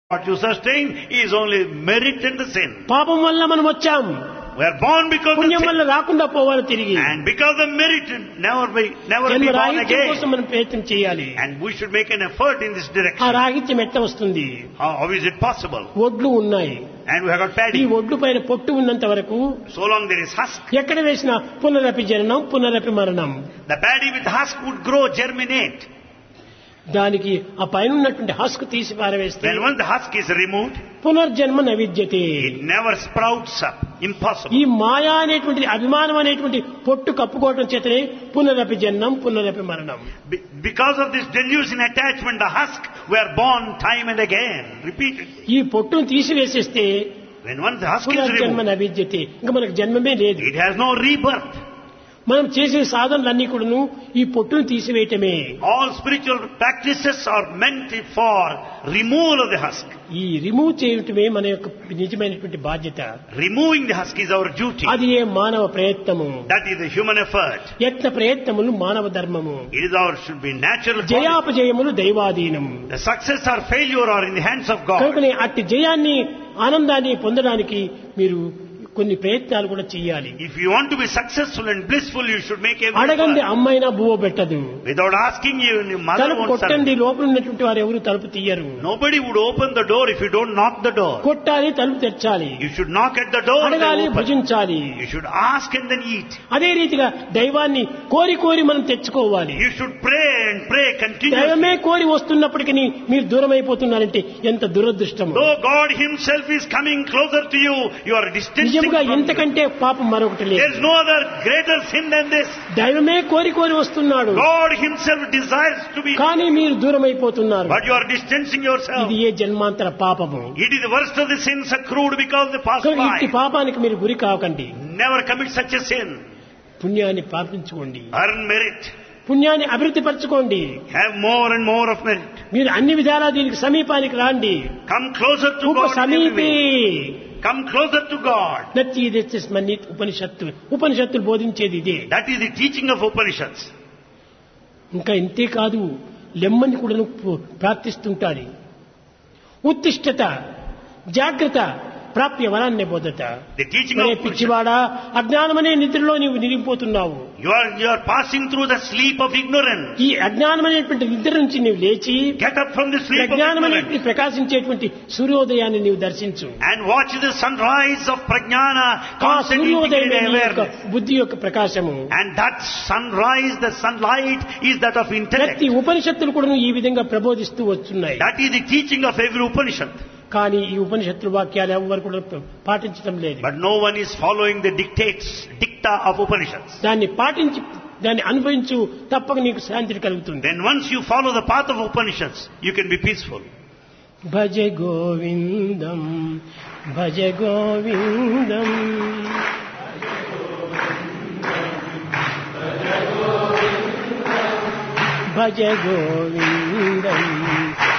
What you sustain is only merit and the sin. పాపం వల్ల మనం వచ్చాం We are born because of పుణ్యం sin. వల్ల రాకుండా పోవాలి తిరిగి And because of merit, never be, never be జన్మ born రాహిత్యం కోసం again. మనం ప్రయత్నం చేయాలి And we should make an effort in this ఆ direction. రాహిత్యం ఎట్లా వస్తుంది How, how is it possible? ఒడ్లు ఉన్నాయి And we have got ఈ paddy. ఒడ్లు పైన పొట్టు ఉన్నంత వరకు So long there is husk. ఎక్కడ వేసినా పునరపి జననం పునరపి మరణం The paddy with husk would grow, germinate. దానికి ఆ పైన ఉన్నటువంటి హస్క్ తీసి పారవేస్తే Then once the husk is removed, పునర్జన్మ నవిద్యతే it never sprouts up. ఈ Impossible. మాయా అనేటువంటి అభిమానం అనేటువంటి పొట్టు కప్పుకోవటం చేతనే పునరపి జన్మం పునరపి మరణం Be- Because of this delusion attachment, the husk, we are born time and again, repeatedly. ఈ పొట్టును తీసివేసేస్తే When once the husk is పునర్జన్మ removed, నవిద్యతే ఇంకా మనకు జన్మమే లేదు it has no rebirth. మనం చేసే సాధనలన్నీ కూడాను ఈ పొట్టును తీసివేయటమే All spiritual practices are meant for removal of the husk. ఈ రిమూవ్ చేయటమే మన యొక్క నిజమైనటువంటి బాధ్యత Removing the husk is our duty. అది ఏ మానవ ప్రయత్నము That is the human effort. యత్న ప్రయత్నములు మానవ ధర్మము It is our should be natural. quality. జయాపజయములు దైవాధీనం The success or failure are in the hands of God. కనుకనే అట్టి జయాన్ని ఆనందాన్ని పొందడానికి మీరు కొన్ని ప్రయత్నాలు కూడా చేయాలి If you want to be successful and blissful, you should make every అడగంది effort. అమ్మైనా బువ్వ పెట్టదు Without asking you, your mother తలుపు won't serve. కొట్టండి లోపల ఉన్నటువంటి వారు ఎవరు తలుపు తీయరు Nobody would open the door if you don't knock the door. కొట్టాలి తలుపు తెచ్చాలి You should knock at the door. అడగాలి then open. భుజించాలి You should ask and then eat. అదే రీతిగా దైవాన్ని కోరి కోరి మనం తెచ్చుకోవాలి You should pray and pray continuously. దైవమే కోరి వస్తున్నప్పటికీ మీరు దూరం అయిపోతున్నారంటే ఎంత దురదృష్టము Though God Himself is coming closer to you, you are distancing నిజంగా from Him. ఇంతకంటే పాపం మరొకటి There లేదు is no other greater sin than this. దైవమే కోరి కోరి వస్తున్నాడు God Himself desires to be, కానీ మీరు దూరం అయిపోతున్నారు but you are distancing yourself. ఇది ఏ జన్మాంతర పాపము It is the worst of the sins accrued because of the past కనుక ఇట్టి life. పాపానికి మీరు గురి కాకండి Never commit such a sin. పుణ్యాన్ని పాపించుకోండి Earn merit. పుణ్యాన్ని అభివృద్ధి పరచుకోండి Have more and more of merit. మీరు అన్ని విధాలా దీనికి సమీపానికి రాండి Come closer to ఉప God. in every సమీపే way. Come closer to God. నచ్చి తెచ్చేసి ఉపనిషత్తు ఉపనిషత్తులు బోధించేది ఇదే That is the teaching of Upanishads. ఇంకా ఇంతే కాదు లెమ్మని కూడా ప్రార్థిస్తుంటారు ఉత్తిష్టత జాగ్రత్త ప్రాప్య వరాన్ని బోధత The teaching మరే of Upanishads. పిచ్చివాడా అజ్ఞానమనే నిద్రలో నీవు నిరిగిపోతున్నావు You are, you are passing through the sleep of ignorance. ఈ అజ్ఞానమైనటువంటి నిద్ర నుంచి నీవు లేచి Get up from the sleep of ప్రజ్ఞానమైనటువంటి ignorance ప్రకాశించేటువంటి సూర్యోదయాన్ని నీవు దర్శించు and watch the sunrise of prajnana ఆ constantly సూర్యోదయం integrated నీ యొక్క awareness. బుద్ధి యొక్క ప్రకాశము And that sunrise, the sunlight, is that of intellect. ప్రతి ఉపనిషత్తులు కూడా ఈ విధంగా ప్రబోధిస్తూ వస్తున్నాయి That is the teaching of every Upanishad. కానీ ఈ ఉపనిషత్తుల వాక్యాలు ఎవరు కూడా పాటించడం లేదు But no one is following the dictates, dicta of Upanishads. దాన్ని పాటించి దాన్ని అనుభవించు తప్పక నీకు శాంతి కలుగుతుంది Then once you follow the path of Upanishads, you can be peaceful. భజ గోవిందం భజ గోవిందం భజ గోవిందం